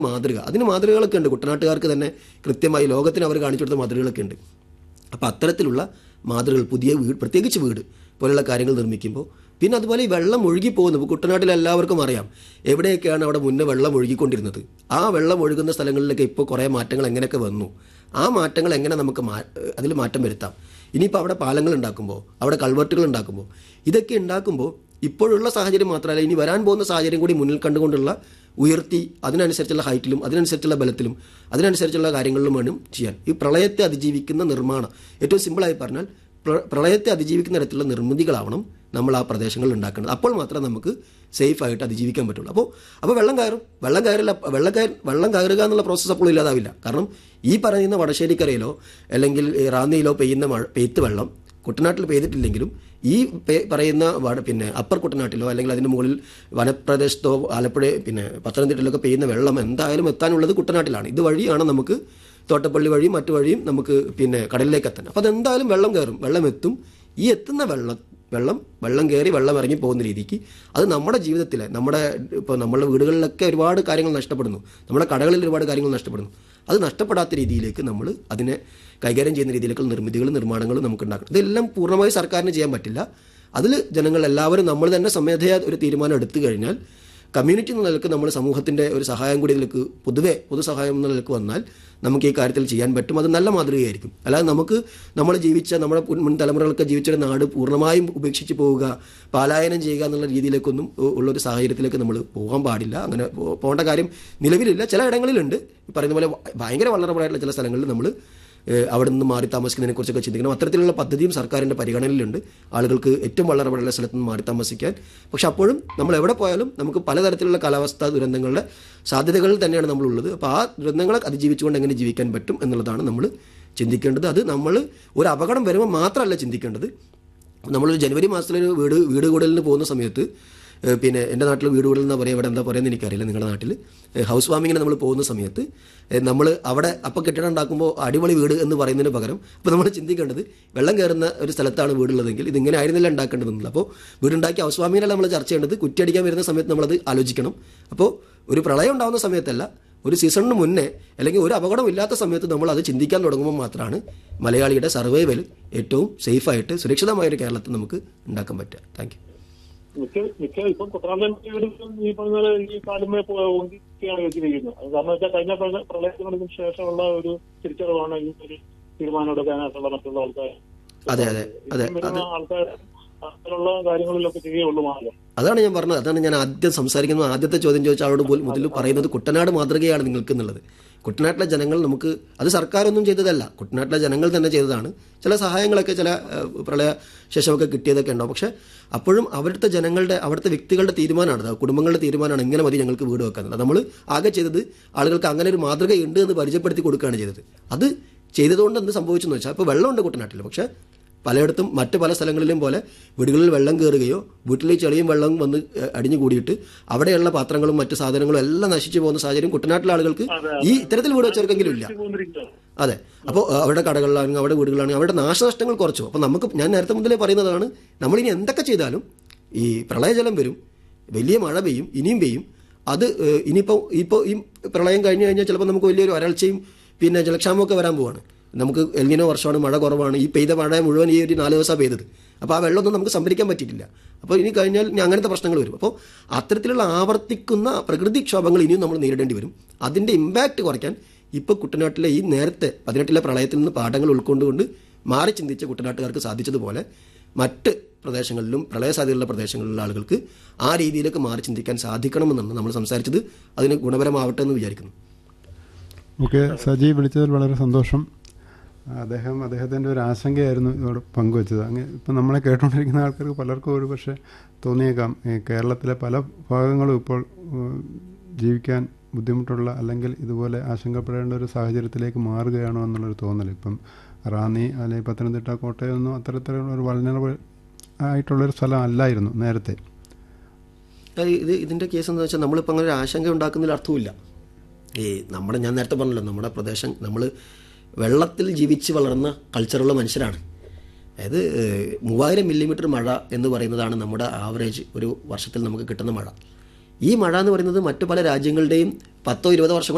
മാതൃക അതിന് മാതൃകകളൊക്കെ ഉണ്ട് കുട്ടനാട്ടുകാർക്ക് തന്നെ കൃത്യമായി ലോകത്തിന് അവർ കാണിച്ചു കൊടുത്ത മാതൃകകളൊക്കെ ഉണ്ട് അപ്പോൾ അത്തരത്തിലുള്ള മാതൃകകൾ പുതിയ വീട് പ്രത്യേകിച്ച് വീട് പോലുള്ള കാര്യങ്ങൾ നിർമ്മിക്കുമ്പോൾ പിന്നെ അതുപോലെ ഈ വെള്ളം ഒഴുകി പോകുന്നു ഇപ്പോൾ കുട്ടനാട്ടിൽ എല്ലാവർക്കും അറിയാം എവിടെയൊക്കെയാണ് അവിടെ മുന്നേ വെള്ളം ഒഴുകിക്കൊണ്ടിരുന്നത് ആ വെള്ളം ഒഴുകുന്ന സ്ഥലങ്ങളിലൊക്കെ ഇപ്പോൾ കുറേ മാറ്റങ്ങൾ എങ്ങനെയൊക്കെ വന്നു ആ മാറ്റങ്ങൾ എങ്ങനെ നമുക്ക് മാ അതിൽ മാറ്റം വരുത്താം ഇനിയിപ്പോൾ അവിടെ പാലങ്ങൾ ഉണ്ടാക്കുമ്പോൾ അവിടെ കൾവർട്ടുകൾ ഉണ്ടാക്കുമ്പോൾ ഇതൊക്കെ ഉണ്ടാക്കുമ്പോൾ ഇപ്പോഴുള്ള സാഹചര്യം മാത്രമല്ല ഇനി വരാൻ പോകുന്ന സാഹചര്യം കൂടി മുന്നിൽ കണ്ടുകൊണ്ടുള്ള ഉയർത്തി അതിനനുസരിച്ചുള്ള ഹൈറ്റിലും അതിനനുസരിച്ചുള്ള ബലത്തിലും അതിനനുസരിച്ചുള്ള കാര്യങ്ങളിലും വേണം ചെയ്യാൻ ഈ പ്രളയത്തെ അതിജീവിക്കുന്ന നിർമ്മാണം ഏറ്റവും സിമ്പിളായി പറഞ്ഞാൽ പ്ര- പ്രളയത്തെ അതിജീവിക്കുന്ന തരത്തിലുള്ള നിർമ്മിതികളാവണം നമ്മൾ ആ പ്രദേശങ്ങളിൽ ഉണ്ടാക്കേണ്ടത് അപ്പോൾ മാത്രമേ നമുക്ക് സേഫ് ആയിട്ട് അതിജീവിക്കാൻ പറ്റുള്ളൂ അപ്പോൾ അപ്പോൾ വെള്ളം കയറും വെള്ളം കയറില്ല വെള്ളം കയറി വെള്ളം കയറുക എന്നുള്ള പ്രോസസ്സ് അപ്പോൾ ഇല്ലാതാവില്ല കാരണം ഈ പറയുന്ന വടശ്ശേരിക്കരയിലോ അല്ലെങ്കിൽ ഈ റാന്നിയിലോ പെയ്യുന്ന മഴ പെയ്ത്ത് വെള്ളം കുട്ടനാട്ടിൽ പെയ്തിട്ടില്ലെങ്കിലും ഈ പേ- പറയുന്ന വട- പിന്നെ അപ്പർ കുട്ടനാട്ടിലോ അല്ലെങ്കിൽ അതിന് മുകളിൽ വനപ്രദേശത്തോ ആലപ്പുഴ പിന്നെ പത്തനംതിട്ടയിലൊക്കെ പെയ്യുന്ന വെള്ളം എന്തായാലും എത്താനുള്ളത് കുട്ടനാട്ടിലാണ് ഇത് വഴിയാണ് നമുക്ക് തോട്ടപ്പള്ളി വഴിയും മറ്റു വഴിയും നമുക്ക് പിന്നെ കടലിലേക്ക് എത്താൻ അപ്പോൾ അതെന്തായാലും വെള്ളം കയറും വെള്ളം എത്തും ഈ എത്തുന്ന വെള്ളം വെള്ളം വെള്ളം കയറി വെള്ളം ഇറങ്ങി പോകുന്ന രീതിക്ക് അത് നമ്മുടെ ജീവിതത്തിലെ നമ്മുടെ ഇപ്പോൾ നമ്മുടെ വീടുകളിലൊക്കെ ഒരുപാട് കാര്യങ്ങൾ നഷ്ടപ്പെടുന്നു നമ്മുടെ കടകളിൽ ഒരുപാട് കാര്യങ്ങൾ നഷ്ടപ്പെടുന്നു അത് നഷ്ടപ്പെടാത്ത രീതിയിലേക്ക് നമ്മൾ അതിനെ കൈകാര്യം ചെയ്യുന്ന രീതിയിലേക്കുള്ള നിർമ്മിതികളും നിർമ്മാണങ്ങളും നമുക്ക് ഉണ്ടാക്കണം ഇതെല്ലാം പൂർണ്ണമായി സർക്കാരിന് ചെയ്യാൻ പറ്റില്ല അതിൽ ജനങ്ങൾ എല്ലാവരും നമ്മൾ തന്നെ സ്വമേധയാ ഒരു തീരുമാനം എടുത്തു കഴിഞ്ഞാൽ കമ്മ്യൂണിറ്റി എന്ന നിലക്ക് നമ്മൾ സമൂഹത്തിൻ്റെ ഒരു സഹായം കൂടി ഇതിലേക്ക് പൊതുവെ പൊതുസഹായം എന്ന നിലക്ക് വന്നാൽ നമുക്ക് ഈ കാര്യത്തിൽ ചെയ്യാൻ പറ്റും അത് നല്ല മാതൃകയായിരിക്കും അല്ലാതെ നമുക്ക് നമ്മൾ ജീവിച്ച നമ്മുടെ മുൻ- മുൻ തലമുറകളൊക്കെ ജീവിച്ചൊരു നാട് പൂർണ്ണമായും ഉപേക്ഷിച്ച് പോവുക പലായനം ചെയ്യുക എന്നുള്ള രീതിയിലേക്കൊന്നും ഉ- ഉള്ളൊരു സാഹചര്യത്തിലേക്ക് നമ്മൾ പോകാൻ പാടില്ല അങ്ങനെ പോ- പോകേണ്ട കാര്യം നിലവിലില്ല ചില ഇടങ്ങളിലുണ്ട് ഈ പറയുന്ന പോലെ ഭയങ്കര വളർന്നതായിട്ടുള്ള ചില സ്ഥലങ്ങളിൽ നമ്മൾ ഏഹ് അവിടെ നിന്ന് മാറി താമസിക്കുന്നതിനെ കുറിച്ചൊക്കെ ചിന്തിക്കണം അത്തരത്തിലുള്ള പദ്ധതിയും സർക്കാരിൻ്റെ പരിഗണനയിലുണ്ട് ആളുകൾക്ക് ഏറ്റവും വളരെയുള്ള സ്ഥലത്ത് നിന്ന് മാറി താമസിക്കാൻ പക്ഷെ അപ്പോഴും നമ്മൾ എവിടെ പോയാലും നമുക്ക് പലതരത്തിലുള്ള കാലാവസ്ഥാ ദുരന്തങ്ങളുടെ സാധ്യതകളിൽ തന്നെയാണ് നമ്മളുള്ളത് അപ്പോൾ ആ ദുരന്തങ്ങളെ അതിജീവിച്ചുകൊണ്ട് എങ്ങനെ ജീവിക്കാൻ പറ്റും എന്നുള്ളതാണ് നമ്മൾ ചിന്തിക്കേണ്ടത് അത് നമ്മൾ ഒരു അപകടം വരുമ്പോൾ മാത്രമല്ല ചിന്തിക്കേണ്ടത് നമ്മളൊരു ജനുവരി മാസത്തിലൊരു വീട് വീട് കൂടലിന് പോകുന്ന സമയത്ത് ഏഹ് പിന്നെ എൻ്റെ നാട്ടിൽ വീട് കൂടൽ എന്നാ പറയുക ഇവിടെ എന്താ പറയുന്നത് എനിക്കറിയില്ല നിങ്ങളുടെ നാട്ടിൽ ഏഹ് ഹൗസ് വാമിങ്ങിന് നമ്മൾ പോകുന്ന സമയത്ത് നമ്മൾ അവിടെ അപ്പം കെട്ടിടം ഉണ്ടാക്കുമ്പോൾ അടിപൊളി വീട് എന്ന് പറയുന്നതിന് പകരം അപ്പോൾ നമ്മൾ ചിന്തിക്കേണ്ടത് വെള്ളം കയറുന്ന ഒരു സ്ഥലത്താണ് വീടുള്ളതെങ്കിൽ ഇതിങ്ങനെ ആയിരുന്നില്ല ഉണ്ടാക്കേണ്ടതെന്നില്ല അപ്പോൾ വീടുണ്ടാക്കി ഹൗസ് വാമിങ്ങിനല്ല നമ്മൾ ചർച്ച ചെയ്യേണ്ടത് കുറ്റിയടിക്കാൻ വരുന്ന സമയത്ത് നമ്മളത് ആലോചിക്കണം അപ്പോൾ ഒരു പ്രളയം ഉണ്ടാകുന്ന സമയത്തല്ല ഒരു സീസണിന് മുന്നേ അല്ലെങ്കിൽ ഒരു അപകടം ഇല്ലാത്ത സമയത്ത് നമ്മൾ അത് ചിന്തിക്കാൻ തുടങ്ങുമ്പോൾ മാത്രമാണ് മലയാളിയുടെ സർവൈവൽ ഏറ്റവും സേഫായിട്ട് സുരക്ഷിതമായ ഒരു കേരളത്തിൽ നമുക്ക് ഉണ്ടാക്കാൻ പറ്റുക താങ്ക് യു മിക്ക മിക്ക ഇപ്പം കുട്ടനാടൻ വീടുകളും ഈ പറഞ്ഞ പോലെ ഈ കാലുമേ ഒന്നിക്കുകയാണ് വെച്ചിരിക്കുന്നത് അത് കാരണം വെച്ചാൽ കഴിഞ്ഞ പ്രള- പ്രളയത്തിന് ശേഷമുള്ള ഒരു തിരിച്ചറിവാണ് ഈ ഒരു തീരുമാനം എടുക്കാനായിട്ടുള്ള മറ്റുള്ള ആൾക്കാർ അതെ അതെ അതെ ഇപ്പം വരുന്ന ആൾക്കാർ അങ്ങനെയുള്ള കാര്യങ്ങളിലൊക്കെ ചെയ്യുള്ളൂ മാറില്ല അതാണ് ഞാൻ പറഞ്ഞത് അതാണ് ഞാൻ ആദ്യം സംസാരിക്കുന്നത് ആദ്യത്തെ ചോദ്യം ചോദിച്ച ആളോട് പോലും മുതൽ പറയുന്നത് കുട്ടനാട് മാതൃകയാണ് നിങ്ങൾക്ക് എന്നുള്ളത് കുട്ടനാട്ടിലെ ജനങ്ങൾ നമുക്ക് അത് സർക്കാരൊന്നും ചെയ്തതല്ല കുട്ടനാട്ടിലെ ജനങ്ങൾ തന്നെ ചെയ്തതാണ് ചില സഹായങ്ങളൊക്കെ ചില ഏഹ്, പ്രളയ ശേഷമൊക്കെ കിട്ടിയതൊക്കെ ഉണ്ടാവും പക്ഷേ അപ്പോഴും അവിടുത്തെ ജനങ്ങളുടെ അവിടുത്തെ വ്യക്തികളുടെ തീരുമാനമാണ് അത് കുടുംബങ്ങളുടെ തീരുമാനമാണ് എങ്ങനെ മതി ഞങ്ങൾക്ക് വീട് വെക്കാന്നുള്ളത് നമ്മൾ ആകെ ചെയ്തത് ആളുകൾക്ക് അങ്ങനെ ഒരു മാതൃകയുണ്ട് എന്ന് പരിചയപ്പെടുത്തി കൊടുക്കുകയാണ് ചെയ്തത് അത് ചെയ്തതുകൊണ്ട് എന്ത് സംഭവിച്ചെന്ന് വെച്ചാൽ ഇപ്പോൾ വെള്ളമുണ്ട് കുട്ടനാട്ടിൽ പക്ഷേ പലയിടത്തും മറ്റ് പല സ്ഥലങ്ങളിലും പോലെ വീടുകളിൽ വെള്ളം കയറുകയോ വീട്ടിലെ ചെളിയും വെള്ളം വന്ന് ഏഹ്, അടിഞ്ഞു കൂടിയിട്ട് അവിടെയുള്ള പാത്രങ്ങളും മറ്റ് സാധനങ്ങളും എല്ലാം നശിച്ചു പോകുന്ന സാഹചര്യം കുട്ടനാട്ടിലെ ആളുകൾക്ക് ഈ ഇത്തരത്തിൽ വീട് വെച്ചവർക്കെങ്കിലും ഇല്ല പോന്നിരിക്കുകയാണ് അതെ അപ്പോൾ അവരുടെ കടകളിലാണെങ്കിൽ അവിടെ വീടുകളാണെങ്കിൽ അവരുടെ നാശനഷ്ടങ്ങൾ കുറച്ചു അപ്പോൾ നമുക്ക് ഞാൻ നേരത്തെ മുതലേ പറയുന്നതാണ് നമ്മളിനി എന്തൊക്കെ ചെയ്താലും ഈ പ്രളയജലം വരും വലിയ മഴ പെയ്യും ഇനിയും പെയ്യും അത് ഏഹ്, ഇനിയിപ്പോൾ ഇപ്പോൾ ഈ പ്രളയം കഴിഞ്ഞു കഴിഞ്ഞാൽ ചിലപ്പോൾ നമുക്ക് വലിയൊരു വരൾച്ചയും പിന്നെ ജലക്ഷാമമൊക്കെ വരാൻ പോവാണ് നമുക്ക് എൽനിനോ വർഷമാണ് മഴ കുറവാണ് ഈ പെയ്ത മഴ മുഴുവൻ ഈ ഒരു നാല് ദിവസമാണ് പെയ്തത് അപ്പോൾ ആ വെള്ളമൊന്നും നമുക്ക് സംഭരിക്കാൻ പറ്റിയിട്ടില്ല അപ്പോൾ ഇനി കഴിഞ്ഞാൽ ഇനി അങ്ങനത്തെ പ്രശ്നങ്ങൾ വരും അപ്പോൾ അത്തരത്തിലുള്ള ആവർത്തിക്കുന്ന പ്രകൃതിക്ഷോഭങ്ങൾ ഇനിയും നമ്മൾ നേരിടേണ്ടി വരും അതിൻ്റെ ഇമ്പാക്റ്റ് കുറയ്ക്കാൻ ഇപ്പോൾ കുട്ടനാട്ടിലെ ഈ നേരത്തെ പതിനെട്ടിലെ പ്രളയത്തിൽ നിന്ന് പാഠങ്ങൾ ഉൾക്കൊണ്ടുകൊണ്ട് മാറി ചിന്തിച്ച കുട്ടനാട്ടുകാർക്ക് സാധിച്ചതുപോലെ മറ്റ് പ്രദേശങ്ങളിലും പ്രളയ സാധ്യതയുള്ള പ്രദേശങ്ങളിലുള്ള ആളുകൾക്ക് ആ രീതിയിലേക്ക് മാറി ചിന്തിക്കാൻ സാധിക്കണമെന്നാണ് നമ്മൾ സംസാരിച്ചത് അതിന് ഗുണപരമാവട്ടെ എന്ന് വിചാരിക്കുന്നു ഓക്കെ സജി വിളിച്ചതിൽ വളരെ സന്തോഷം അദ്ദേഹം അദ്ദേഹത്തിൻ്റെ ഒരു ആശങ്കയായിരുന്നു ഇതോട് പങ്കുവച്ചത് അങ്ങ് ഇപ്പം നമ്മളെ കേട്ടുകൊണ്ടിരിക്കുന്ന ആൾക്കാർക്ക് പലർക്കും ഒരു പക്ഷേ തോന്നിയേക്കാം ഈ കേരളത്തിലെ പല ഭാഗങ്ങളും ഇപ്പോൾ ഉം, ജീവിക്കാൻ ബുദ്ധിമുട്ടുള്ള അല്ലെങ്കിൽ ഇതുപോലെ ആശങ്കപ്പെടേണ്ട ഒരു സാഹചര്യത്തിലേക്ക് മാറുകയാണോ എന്നുള്ളൊരു തോന്നൽ ഇപ്പം റാന്നി അല്ലെങ്കിൽ പത്തനംതിട്ട കോട്ടയമൊന്നും അത്തരത്തിലുള്ള ഒരു വൾനറബിൾ ആയിട്ടുള്ളൊരു സ്ഥലം അല്ലായിരുന്നു നേരത്തെ അത് ഇത് ഇതിൻ്റെ കേസ് എന്താ വെച്ചാൽ നമ്മളിപ്പോൾ അങ്ങനെ ഒരു ആശങ്ക ഉണ്ടാക്കുന്നതിൽ അർത്ഥമില്ല ഈ നമ്മുടെ ഞാൻ നേരത്തെ പറഞ്ഞല്ലോ നമ്മുടെ പ്രദേശം നമ്മൾ വെള്ളത്തിൽ ജീവിച്ച് വളർന്ന കൾച്ചറുള്ള മനുഷ്യരാണ് അതായത് ഏഹ്, മൂവായിരം മില്ലിമീറ്റർ മഴ എന്ന് പറയുന്നതാണ് നമ്മുടെ ആവറേജ് ഒരു വർഷത്തിൽ നമുക്ക് കിട്ടുന്ന മഴ ഈ മഴ എന്ന് പറയുന്നത് മറ്റു പല രാജ്യങ്ങളുടെയും പത്തോ ഇരുപതോ വർഷം കൊണ്ട്